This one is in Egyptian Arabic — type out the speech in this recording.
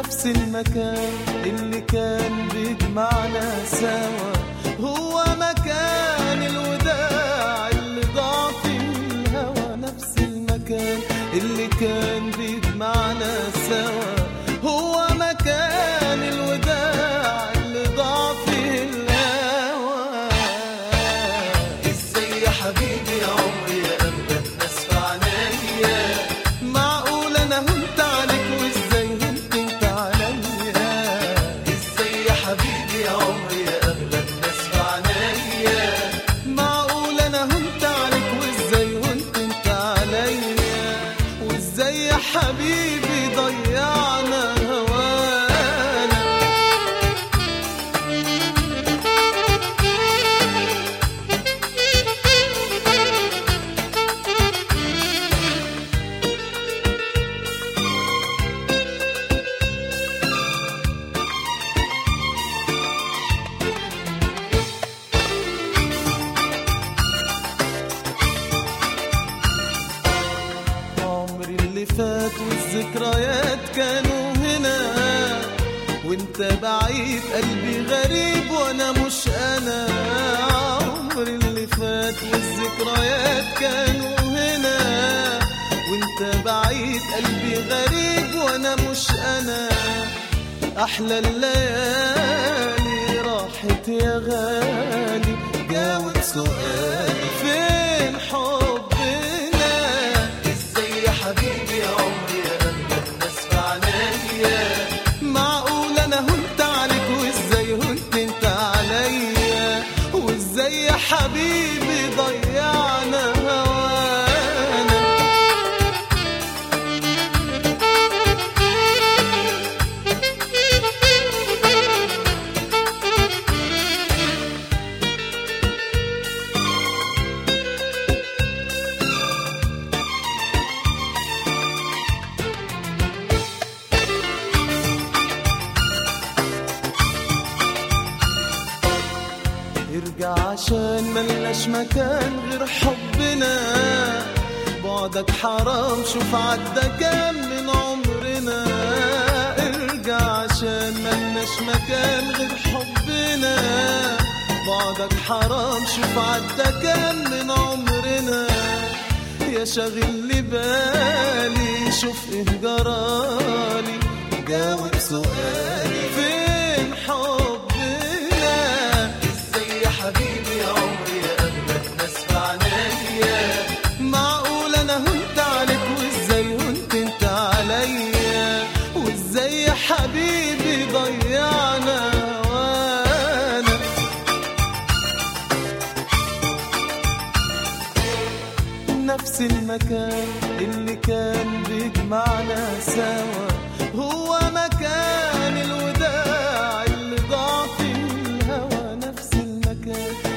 نفس المكان اللي كان بيجمعنا سوا هو مكان الوداع اللي ضاع فيه الهوى نفس المكان اللي كان بيجمعنا سوا هو مكان الوداع اللي ضاع فيه الهوى ازاي يا حبيبي يا عمري يا اغلى الناس في عينيا معقول انا هنت عليك وازاي هنت انت عليا ازاي يا حبيبي يا عمري يا اغلى الناس في عينيا معقول انا هنت عليك وازاي هنت انت عليا وازاي يا حبيبي ضيعنا هوانا عمري اللي فات والذكريات كانوا هنا وانت بعيد قلبي غريب وانا مش انا عمري اللي فات والذكريات كانوا هنا وانت بعيد قلبي غريب وانا مش انا احلى الليالي راحت يا غالي جاوب سؤالي فين حبنا ازاي يا حبيبي يا عمري يا اغلى الناس في عينيا معقول انا هنت عليك وازاي هنت انت عليا وازاي يا حبيبي ضيعنا هوانا ارجع عشان ملناش مكان غير حبنا بعدك حرام شوف عدى كام من عمرنا ارجع عشان ملناش مكان غير حبنا بعدك حرام شوف عدى كام من عمرنا يا شاغل لي بالي شوف ايه جرالي جاوب سؤالي فين حبنا ازاي يا حبيبي يا عمري يا اغلى الناس في عينيا معقول انا هنت عليك وازاي هنت انت عليا وازاي يا حبيبي ضيعنا هوانا نفس المكان اللي كان بيجمعنا سوا هو مكان الوداع اللي ضاع فيه الهوى نفس المكان